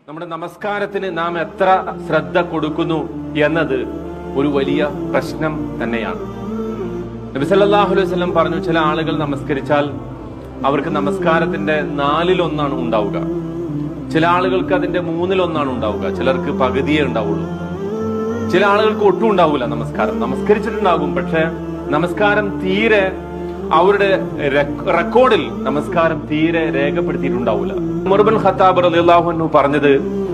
നമ്മുടെ നമസ്കാരത്തിന് നാം എത്ര ശ്രദ്ധ കൊടുക്കുന്നു എന്നത് ഒരു വലിയ പ്രശ്നം തന്നെയാണ് നബി സല്ലല്ലാഹു അലൈഹി വസല്ലം പറഞ്ഞു ചില ആളുകൾ നമസ്കരിച്ചാൽ അവർക്ക് നമസ്കാരത്തിന്റെ നാലിലൊന്നാണ് ഉണ്ടാവുക ചില ആളുകൾക്ക് അതിന്റെ മൂന്നിലൊന്നാണ് ഉണ്ടാവുക ചിലർക്ക് പകുതിയേ ഉണ്ടാവുള്ളൂ ചില ആളുകൾക്ക് ഒട്ടും ഉണ്ടാവില്ല നമസ്കാരം നമസ്കരിച്ചിട്ടുണ്ടാകും പക്ഷെ നമസ്കാരം തീരെ അവരുടെ റെക്- റെക്കോർഡിൽ നമസ്കാരം തീരെ രേഖപ്പെടുത്തിയിട്ടുണ്ടാവില്ല മുർബൻ ഖത്താബ് റളിയല്ലാഹു അൻഹു പറഞ്ഞത്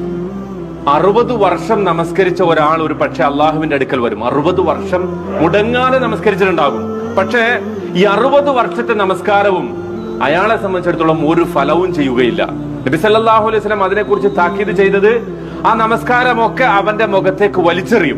അറുപത് വർഷം നമസ്കരിച്ച ഒരാൾ ഒരു പക്ഷെ അള്ളാഹുവിന്റെ അടുക്കൽ വരും അറുപത് വർഷം മുടങ്ങാതെ നമസ്കരിച്ചിട്ടുണ്ടാകും പക്ഷേ ഈ അറുപത് വർഷത്തെ നമസ്കാരവും അയാളെ സംബന്ധിച്ചിടത്തോളം ഒരു ഫലവും ചെയ്യുകയില്ല നബി സല്ലല്ലാഹു അലൈഹി വസല്ലം അതിനെക്കുറിച്ച് താക്കീത് ചെയ്തത് ആ നമസ്കാരമൊക്കെ അവന്റെ മുഖത്തേക്ക് വലിച്ചെറിയും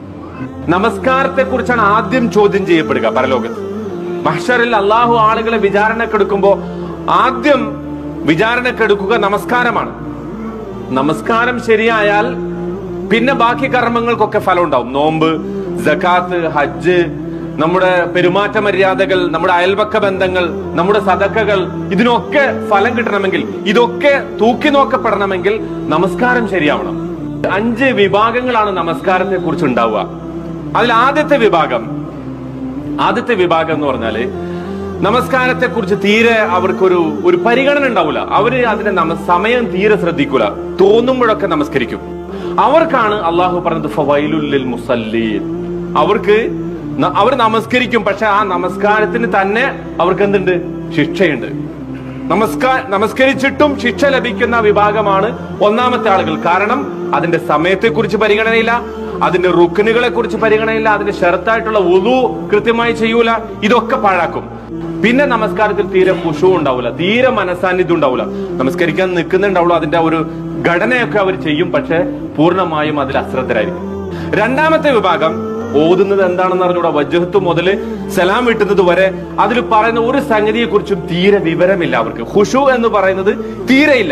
നമസ്കാരത്തെ കുറിച്ചാണ് ആദ്യം ചോദ്യം ചെയ്യപ്പെടുക പരലോകത്ത് മഹ്ഷറിൽ അള്ളാഹു ആളുകളെ വിചാരണക്കെടുക്കുമ്പോ ആദ്യം വിചാരണക്കെടുക്കുക നമസ്കാരമാണ് നമസ്കാരം ശരിയായാൽ പിന്നെ ബാക്കി കർമ്മങ്ങൾക്കൊക്കെ ഫലം ഉണ്ടാവും നോമ്പ് ജക്കാത്ത് ഹജ്ജ് നമ്മുടെ പെരുമാറ്റ മര്യാദകൾ നമ്മുടെ അയൽപക്ക ബന്ധങ്ങൾ നമ്മുടെ സദക്കകൾ ഇതിനൊക്കെ ഫലം കിട്ടണമെങ്കിൽ ഇതൊക്കെ തൂക്കി നോക്കപ്പെടണമെങ്കിൽ നമസ്കാരം ശരിയാവണം അഞ്ച് വിഭാഗങ്ങളാണ് നമസ്കാരത്തെ കുറിച്ച് ഉണ്ടാവുക അതിൽ ആദ്യത്തെ വിഭാഗം ആദ്യത്തെ വിഭാഗം എന്ന് പറഞ്ഞാല് നമസ്കാരത്തെ കുറിച്ച് തീരെ അവർക്കൊരു ഒരു പരിഗണന ഉണ്ടാവില്ല അവര് അതിന്റെ നമ സമയം തീരെ ശ്രദ്ധിക്കൂല തോന്നുമ്പോഴൊക്കെ നമസ്കരിക്കും അവർക്കാണ് അള്ളാഹു പറഞ്ഞത് ഫവൈലുല്ലിൽ മുസല്ലീൻ അവർക്ക് ന- അവർ നമസ്കരിക്കും പക്ഷെ ആ നമസ്കാരത്തിന് തന്നെ അവർക്ക് എന്തുണ്ട് ശിക്ഷയുണ്ട് നമസ്കാര നമസ്കരിച്ചിട്ടും ശിക്ഷ ലഭിക്കുന്ന വിഭാഗമാണ് ഒന്നാമത്തെ ആളുകൾ കാരണം അതിന്റെ സമയത്തെ കുറിച്ച് പരിഗണനയില്ല അതിന്റെ റുക്കനുകളെ കുറിച്ച് പരിഗണനയില്ല അതിന്റെ ഷർത്തായിട്ടുള്ള ഉളു കൃത്യമായി ചെയ്യൂല ഇതൊക്കെ പാഴാക്കും പിന്നെ നമസ്കാരത്തിൽ തീരെ പുഷു ഉണ്ടാവില്ല തീരെ മനസാന്നിധ്യം ഉണ്ടാവില്ല നമസ്കരിക്കാൻ നിൽക്കുന്നുണ്ടാവുള്ളൂ അതിന്റെ ആ ഒരു ഘടനയൊക്കെ അവർ ചെയ്യും പക്ഷെ പൂർണ്ണമായും അതിൽ അശ്രദ്ധരായിരിക്കും രണ്ടാമത്തെ വിഭാഗം ഓതുന്നത് എന്താണെന്ന് അറിഞ്ഞൂടാ വജ്ജഹത്ത് മുതൽ സലാം വിട്ടുന്നത് വരെ അതിൽ പറയുന്ന ഒരു സംഗതിയെ കുറിച്ചും തീരെ വിവരമില്ല അവർക്ക് ഖുഷു എന്ന് പറയുന്നത് തീരെയില്ല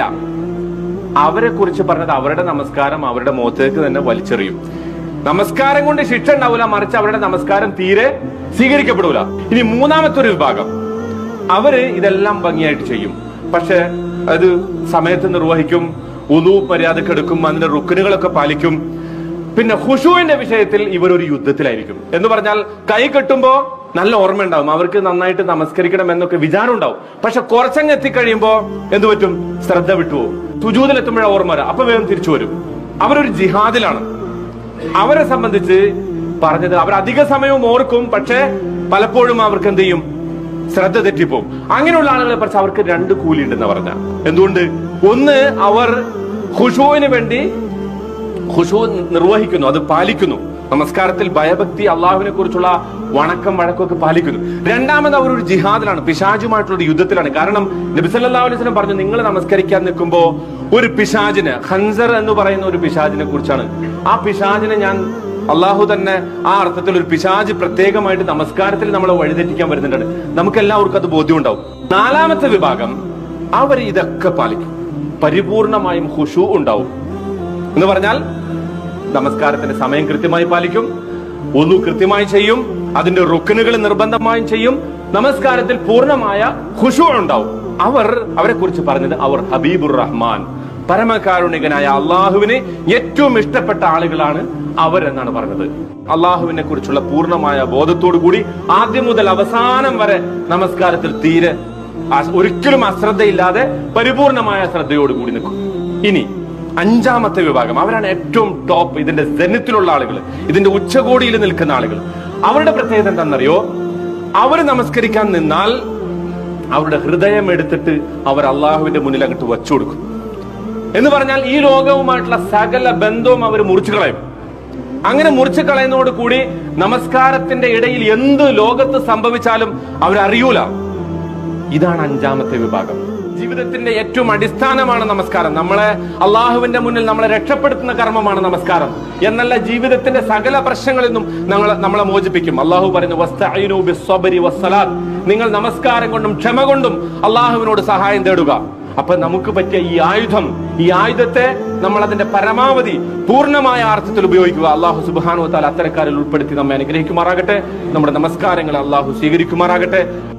അവരെ കുറിച്ച് പറഞ്ഞത് അവരുടെ നമസ്കാരം അവരുടെ മുഖത്തേക്ക് തന്നെ വലിച്ചെറിയും നമസ്കാരം കൊണ്ട് ശിക്ഷ ഉണ്ടാവില്ല മറിച്ച് അവരുടെ നമസ്കാരം തീരെ സ്വീകരിക്കപ്പെടൂല ഇനി മൂന്നാമത്തെ ഒരു വിഭാഗം അവര് ഇതെല്ലാം ഭംഗിയായിട്ട് ചെയ്യും പക്ഷെ അത് സമയത്ത് നിർവഹിക്കും ഉദു മര്യാദക്ക് എടുക്കും അതിന്റെ റുക്കനുകളൊക്കെ പാലിക്കും പിന്നെ ഹുഷുവിന്റെ വിഷയത്തിൽ ഇവർ ഒരു യുദ്ധത്തിലായിരിക്കും എന്ന് പറഞ്ഞാൽ കൈ കെട്ടുമ്പോ നല്ല ഓർമ്മ ഉണ്ടാവും അവർക്ക് നന്നായിട്ട് നമസ്കരിക്കണം എന്നൊക്കെ വിചാരം ഉണ്ടാവും പക്ഷെ കുറച്ചങ്ങ് എത്തിക്കഴിയുമ്പോ എന്ത് പറ്റും ശ്രദ്ധ വിട്ടുപോകും സുജൂതിലെത്തുമ്പോഴാണ് ഓർമ്മ വരാം അപ്പൊ വേഗം തിരിച്ചു വരും അവരൊരു ജിഹാദിലാണ് അവരെ സംബന്ധിച്ച് പറഞ്ഞത് അവർ അധിക സമയവും ഓർക്കും പക്ഷെ പലപ്പോഴും അവർക്ക് എന്ത് ചെയ്യും ശ്രദ്ധ തെറ്റിപ്പോവും അങ്ങനെയുള്ള ആളുകളെ കുറിച്ച് അവർക്ക് രണ്ട് കൂലി ഉണ്ടെന്ന് പറഞ്ഞ എന്തുകൊണ്ട് ഒന്ന് അവർ ഖുഷുവിന് വേണ്ടി ഖുഷു നിർവഹിക്കുന്നു അത് പാലിക്കുന്നു നമസ്കാരത്തിൽ ഭയഭക്തി അള്ളാഹുവിനെ കുറിച്ചുള്ള വണക്കം വഴക്കമൊക്കെ പാലിക്കുന്നു രണ്ടാമത് അവർ ഒരു ജിഹാദിലാണ് പിശാചുമായിട്ടുള്ള ഒരു യുദ്ധത്തിലാണ് കാരണം നബി സല്ലല്ലാഹു അലൈഹി വസല്ലം പറഞ്ഞു നിങ്ങൾ നമസ്കരിക്കാൻ നിൽക്കുമ്പോ ഒരു പിശാചിന് ഹൻസർ എന്ന് പറയുന്ന ഒരു പിശാചിനെ കുറിച്ചാണ് ആ പിശാചിനെ ഞാൻ അള്ളാഹു തന്നെ ആ അർത്ഥത്തിൽ ഒരു പിശാജ് പ്രത്യേകമായിട്ട് നമസ്കാരത്തിൽ നമ്മളെ വഴിതെറ്റിക്കാൻ വരുന്നുണ്ട് നമുക്ക് എല്ലാവർക്കും അത് ബോധ്യമുണ്ടാവും നാലാമത്തെ വിഭാഗം അവർ ഇതൊക്കെ പാലിക്കും പരിപൂർണമായും ഹുഷു ഉണ്ടാവും എന്ന് പറഞ്ഞാൽ നമസ്കാരത്തിന്റെ സമയം കൃത്യമായി പാലിക്കും ഒന്നു കൃത്യമായി ചെയ്യും അതിന്റെ റുക്കനുകൾ നിർബന്ധമായും ചെയ്യും നമസ്കാരത്തിൽ പൂർണ്ണമായ ഖുഷു ഉണ്ടാവും അവർ അവരെ കുറിച്ച് പറഞ്ഞത് അവർ ഹബീബുർ റഹ്മാൻ പരമകാരുണികനായ അള്ളാഹുവിന് ഏറ്റവും ഇഷ്ടപ്പെട്ട ആളുകളാണ് അവർ എന്നാണ് പറഞ്ഞത് അള്ളാഹുവിനെ കുറിച്ചുള്ള പൂർണ്ണമായ ബോധത്തോടു കൂടി ആദ്യം മുതൽ അവസാനം വരെ നമസ്കാരത്തിൽ തീരെ അ- ഒരിക്കലും അശ്രദ്ധയില്ലാതെ പരിപൂർണമായ ശ്രദ്ധയോടുകൂടി നിൽക്കും ഇനി അഞ്ചാമത്തെ വിഭാഗം അവരാണ് ഏറ്റവും ടോപ്പ് ഇതിന്റെ ജനത്തിലുള്ള ആളുകൾ ഇതിന്റെ ഉച്ചകോടിയിൽ നിൽക്കുന്ന ആളുകൾ അവരുടെ പ്രത്യേകത എന്താണെന്നറിയോ അവർ നമസ്കരിക്കാൻ നിന്നാൽ അവരുടെ ഹൃദയം എടുത്തിട്ട് അവർ അള്ളാഹുവിന്റെ മുന്നിൽ അങ്ങോട്ട് വച്ചു കൊടുക്കും എന്ന് പറഞ്ഞാൽ ഈ ലോകവുമായിട്ടുള്ള സകല ബന്ധവും അവർ മുറിച്ചു കളയും അങ്ങനെ മുറിച്ചു കളയുന്നതോട് കൂടി നമസ്കാരത്തിന്റെ ഇടയിൽ എന്ത് ലോകത്ത് സംഭവിച്ചാലും അവരറിയൂല ഇതാണ് അഞ്ചാമത്തെ വിഭാഗം ജീവിതത്തിന്റെ ഏറ്റവും അടിസ്ഥാനമാണ് നമസ്കാരം നമ്മളെ അള്ളാഹുവിന്റെ മുന്നിൽ നമ്മളെ രക്ഷപ്പെടുത്തുന്ന കർമ്മമാണ് നമസ്കാരം എന്നല്ല ജീവിതത്തിന്റെ സകല പ്രശ്നങ്ങളിൽ നിന്നും നമ്മളെ നമ്മളെ മോചിപ്പിക്കും അള്ളാഹു പറയുന്നു "വസ്തഈനു ബിസ്സബ്രി വസ്സലാത്ത്." നിങ്ങൾ നമസ്കാരം കൊണ്ടും ക്ഷമ കൊണ്ടും അള്ളാഹുവിനോട് സഹായം തേടുക അപ്പൊ നമുക്ക് പറ്റിയ ഈ ആയുധം ഈ ആയുധത്തെ നമ്മൾ അതിന്റെ പരമാവധി പൂർണ്ണമായ അർത്ഥത്തിൽ ഉപയോഗിക്കുക അള്ളാഹു സുബാനു താൽ അത്തരക്കാരിൽ ഉൾപ്പെടുത്തി നമ്മെ അനുഗ്രഹിക്കുമാറാകട്ടെ നമ്മുടെ നമസ്കാരങ്ങൾ അള്ളാഹു സ്വീകരിക്കുമാറാകട്ടെ